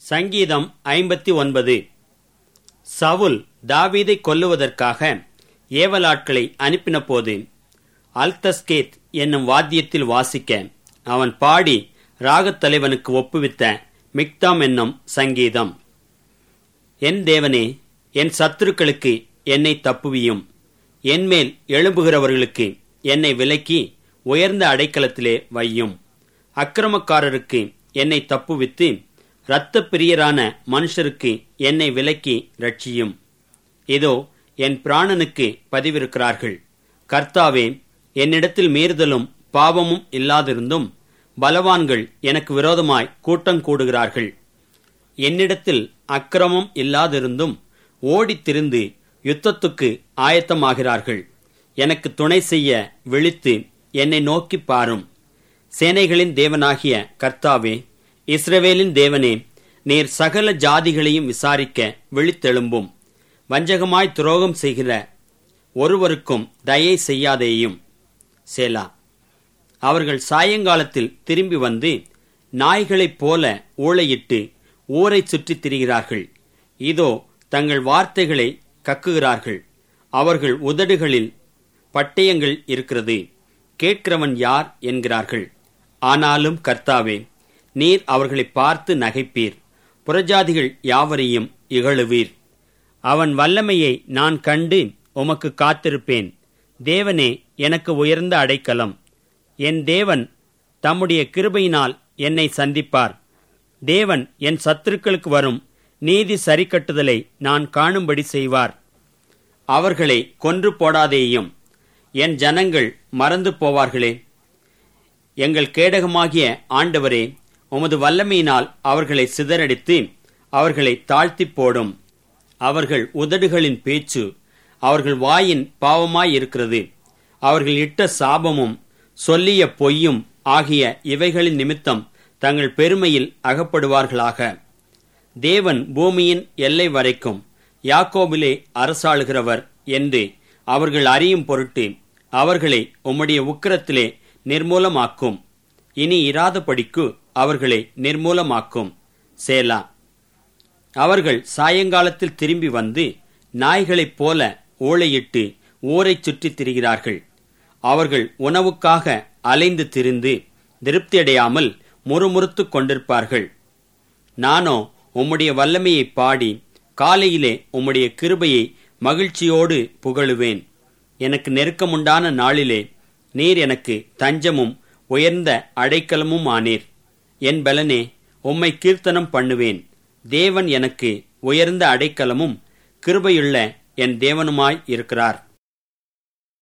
சங்கீதம் ஐம்பத்தி ஒன்பது சவுல் தாவீதை கொல்லுவதற்காக ஏவலாட்களை அனுப்பினபோது அல்தஸ்கேத் என்னும் வாத்தியத்தில் வாசிக்க அவன் பாடி ராகத் தலைவனுக்கு ஒப்புவித்த மிக்தாம் என்னும் சங்கீதம் என் தேவனே என் சத்துருக்களுக்கு என்னை தப்புவியும் என்மேல் எழும்புகிறவர்களுக்கு என்னை விலக்கி உயர்ந்த அடைக்கலத்திலே வையும் அக்கிரமக்காரருக்கு என்னை தப்புவித்து இரத்த பிரியரான மனுஷருக்கு என்னை விலக்கி ரட்சியும் இதோ என் பிராணனுக்கு பதிவிருக்கிறார்கள் கர்த்தாவே என்னிடத்தில் மீறுதலும் பாவமும் இல்லாதிருந்தும் பலவான்கள் எனக்கு விரோதமாய் கூட்டம் கூடுகிறார்கள் என்னிடத்தில் அக்கிரமம் இல்லாதிருந்தும் ஓடித் திரிந்து யுத்தத்துக்கு ஆயத்தமாகிறார்கள் எனக்கு துணை செய்ய விழித்து என்னை நோக்கி பாரும் சேனைகளின் தேவனாகிய கர்த்தாவே இஸ்ரவேலின் தேவனே நீர் சகல ஜாதிகளையும் விசாரிக்க விழித்தெழும்பும் வஞ்சகமாய் துரோகம் செய்கிற ஒருவருக்கும் தயை செய்யாதேயும் சேலா அவர்கள் சாயங்காலத்தில் திரும்பி வந்து நாய்களைப் போல ஊளையிட்டு ஊரை சுற்றித் திரிகிறார்கள் இதோ தங்கள் வார்த்தைகளை கக்குகிறார்கள் அவர்கள் உதடுகளில் பட்டயங்கள் இருக்கிறது கேட்கிறவன் யார் என்கிறார்கள் ஆனாலும் கர்த்தாவே நீர் அவர்களை பார்த்து நகைப்பீர் புறஜாதிகள் யாவரையும் இகழுவீர் அவன் வல்லமையை நான் கண்டு உமக்கு காத்திருப்பேன் தேவனே எனக்கு உயர்ந்த அடைக்கலம் என் தேவன் தம்முடைய கிருபையினால் என்னை சந்திப்பார் தேவன் என் சத்துருக்களுக்கு வரும் நீதி சரிக்கட்டுதலை நான் காணும்படி செய்வார் அவர்களை கொன்று போடாதேயும் என் ஜனங்கள் மறந்து போவார்களே எங்கள் கேடகமாகிய ஆண்டவரே உமது வல்லமையினால் அவர்களை சிதறடித்து அவர்களை தாழ்த்திப் போடும் அவர்கள் உதடுகளின் பேச்சு அவர்கள் வாயின் பாவமாயிருக்கிறது அவர்கள் இட்ட சாபமும் சொல்லிய பொய்யும் ஆகிய இவைகளின் நிமித்தம் தங்கள் பெருமையில் அகப்படுவார்களாக தேவன் பூமியின் எல்லை வரைக்கும் யாக்கோபிலே அரசாளுகிறவர் என்று அவர்கள் அறியும் பொருட்டு அவர்களை உம்முடைய உக்கிரத்திலே நிர்மூலமாக்கும் இனி இராதபடிக்கு அவர்களை நிர்மூலமாக்கும் சேலா அவர்கள் சாயங்காலத்தில் திரும்பி வந்து நாய்களைப் போல ஓலையிட்டு ஊரைச் சுற்றித் திரிகிறார்கள் அவர்கள் உணவுக்காக அலைந்து திரிந்து திருப்தியடையாமல் முறுமுறுத்துக் கொண்டிருப்பார்கள் நானோ உம்முடைய வல்லமையை பாடி காலையிலே உம்முடைய கிருபையை மகிழ்ச்சியோடு புகழுவேன் எனக்கு நெருக்கமுண்டான நாளிலே நீர் எனக்கு தஞ்சமும் உயர்ந்த அடைக்கலமும் ஆனீர் என் பலனே உம்மை கீர்த்தனம் பண்ணுவேன் தேவன் எனக்கு உயர்ந்த அடைக்கலமும் கிருபையுள்ள என் தேவனுமாய் இருக்கிறார்